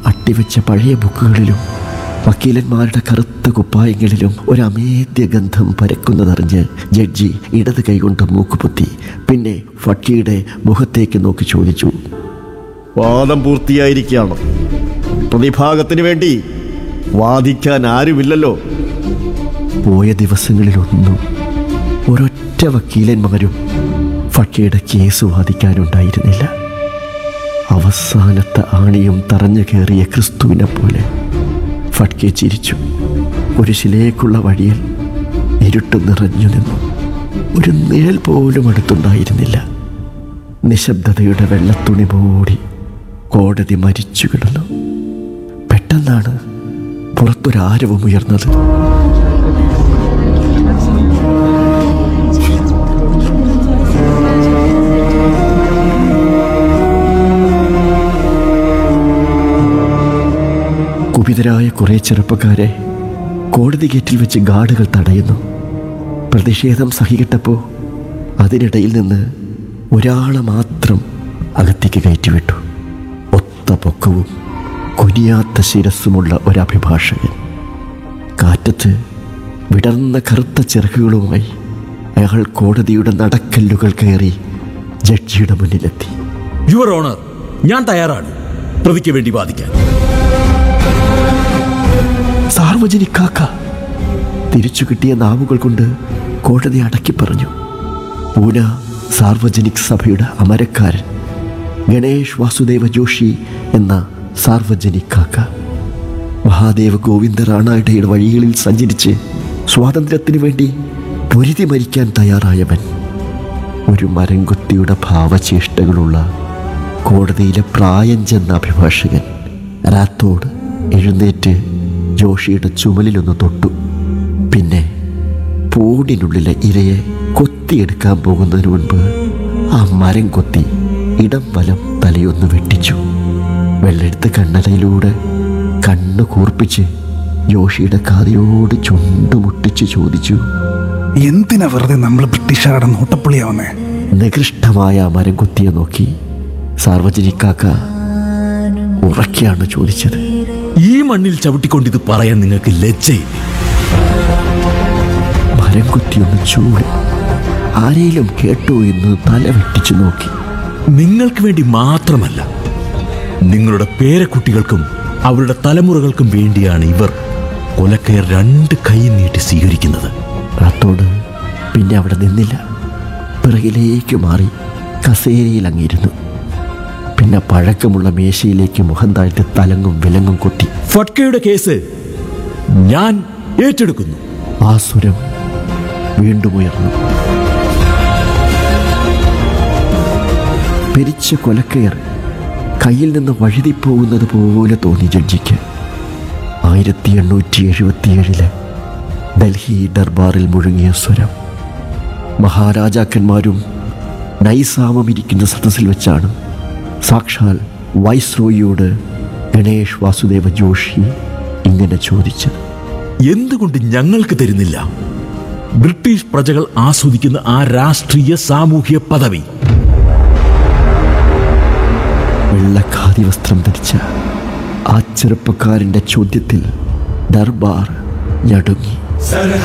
അട്ടിവെച്ച പഴയ ബുക്കുകളിലും വക്കീലന്മാരുടെ കറുത്ത കുപ്പായങ്ങളിലും ഒരു അമേദ്യ ഗന്ധം പരക്കുന്നതറിഞ്ഞ് ജഡ്ജി ഇടത് കൈകൊണ്ട് മൂക്കുപൊത്തി പിന്നെ ഫക്കീയുടെ മുഖത്തേക്ക് നോക്കി ചോദിച്ചു വാദം പൂർത്തിയായിരിക്കുകയാണ് പ്രതിഭാഗത്തിന് വേണ്ടി വാദിക്കാൻ ആരുമില്ലല്ലോ പോയ ദിവസങ്ങളിലൊന്നും ഒരൊറ്റ വക്കീലന്മാരും ഫക്കീയുടെ കേസ് വാദിക്കാനുണ്ടായിരുന്നില്ല അവസാനത്തെ ആണിയും തറഞ്ഞു കയറിയ ക്രിസ്തുവിനെ പോലെ ഫട്കെ ചിരിച്ചു കുരിശിലേക്കുള്ള വഴിയിൽ ഇരുട്ട് നിറഞ്ഞു നിന്നു ഒരു നിഴൽ പോലും അടുത്തുണ്ടായിരുന്നില്ല നിശബ്ദതയുടെ വെള്ളത്തുണി മൂടി കോടതി മരിച്ചു കിടന്നു പെട്ടെന്നാണ് പുറത്തൊരാരവം ഉയർന്നത് കുപിതരായ കുറെ ചെറുപ്പക്കാരെ കോടതി ഗേറ്റിൽ വെച്ച് ഗാർഡുകൾ തടയുന്നു പ്രതിഷേധം സഹികെട്ടപ്പോൾ അതിനിടയിൽ നിന്ന് ഒരാളെ മാത്രം അകത്തേക്ക് കയറ്റിവിട്ടു ഒത്ത പൊക്കവും കുനിയാത്ത ശിരസ്സുമുള്ള ഒരഭിഭാഷകൻ കാറ്റത്ത് വിടർന്ന കറുത്ത ചിറകുകളുമായി അയാൾ കോടതിയുടെ നടക്കല്ലുകൾ കയറി ജഡ്ജിയുടെ മുന്നിലെത്തി യുവർ ഓണർ ഞാൻ തയ്യാറാണ് പ്രതിക്ക് വേണ്ടി വാദിക്കാൻ സാർവജനിക്കാക്ക തിരിച്ചു കിട്ടിയ നാവുകൾ കൊണ്ട് കോടതി അടക്കി പറഞ്ഞു പൂന സാർവജനിക് സഭയുടെ അമരക്കാരൻ ഗണേഷ് വാസുദേവ ജോഷി എന്ന സാർവജനിക് കാക്ക മഹാദേവ ഗോവിന്ദ റാണായുടെ വഴികളിൽ സഞ്ചരിച്ച് സ്വാതന്ത്ര്യത്തിനു വേണ്ടി പൊരുതി മരിക്കാൻ തയ്യാറായവൻ ഒരു മരംകുത്തിയുടെ ഭാവചേഷ്ടകളുള്ള കോടതിയിലെ പ്രായം ചെന്ന അഭിഭാഷകൻ രാത്തോട് എഴുന്നേറ്റ് ജോഷിയുടെ ചുമലിലൊന്ന് തൊട്ടു പിന്നെ പൂടിനുള്ളിലെ ഇരയെ കൊത്തിയെടുക്കാൻ പോകുന്നതിന് മുൻപ് ആ മരം കൊത്തി ഇടം വലം തലയൊന്ന് വെട്ടിച്ചു വെള്ളെടുത്ത് കണ്ണലയിലൂടെ കണ്ണ് കൂർപ്പിച്ച് ജോഷിയുടെ കാതിയോട് ചുണ്ടുമുട്ടിച്ച് ചോദിച്ചു എന്തിനാ വെറുതെ നമ്മൾ ബ്രിട്ടീഷുകാരുടെ നോട്ടപ്പുള്ളിയാവുന്നേ നികൃഷ്ടമായ ആ മരം കൊത്തിയെ നോക്കി സാർവജനിക്കാക്ക ഉറക്കെയാണ് ചോദിച്ചത് ഈ മണ്ണിൽ ചവിട്ടിക്കൊണ്ടിത് പറയാൻ നിങ്ങൾക്ക് ലജ്ജയില്ല മരം കുത്തിയൊന്ന് ചൂട് ആരെയും കേട്ടോ എന്ന് തല വെട്ടിച്ചു നോക്കി നിങ്ങൾക്ക് വേണ്ടി മാത്രമല്ല നിങ്ങളുടെ പേരക്കുട്ടികൾക്കും അവരുടെ തലമുറകൾക്കും വേണ്ടിയാണ് ഇവർ കൊലക്കയർ രണ്ട് കൈ നീട്ടി സ്വീകരിക്കുന്നത് റാത്തോട് പിന്നെ അവിടെ നിന്നില്ല പിറകിലേക്ക് മാറി കസേരയിൽ അങ്ങിരുന്നു പിന്നെ പഴക്കമുള്ള മേശയിലേക്ക് മുഖം താഴ്ത്തി തലങ്ങും വിലങ്ങും കൊത്തി ഫട്കയുടെ കേസ് ഞാൻ ഏറ്റെടുക്കുന്നു ആ സ്വരം വീണ്ടും ഉയർന്നു പിരിച്ച കൊലക്കയർ കയ്യിൽ നിന്ന് വഴുതിപ്പോകുന്നത് പോലെ തോന്നി ജഡ്ജിക്ക് ആയിരത്തി എണ്ണൂറ്റി എഴുപത്തിയേഴിലെ ഡൽഹി ദർബാറിൽ മുഴുകിയ സ്വരം മഹാരാജാക്കന്മാരും നൈസാമം ഇരിക്കുന്ന സദസ്സിൽ വെച്ചാണ് സാക്ഷാൽ വൈസ്രോയിയോട് ഗണേഷ് വാസുദേവ ജോഷി ഇങ്ങനെ ചോദിച്ചത് എന്തുകൊണ്ട് ഞങ്ങൾക്ക് തരുന്നില്ല ബ്രിട്ടീഷ് പ്രജകൾ ആസ്വദിക്കുന്ന ആ രാഷ്ട്രീയ സാമൂഹ്യ പദവി വെള്ളഖാതി വസ്ത്രം ധരിച്ച ആ ചെറുപ്പക്കാരൻ്റെ ചോദ്യത്തിൽ ദർബാർ ഞടുങ്ങി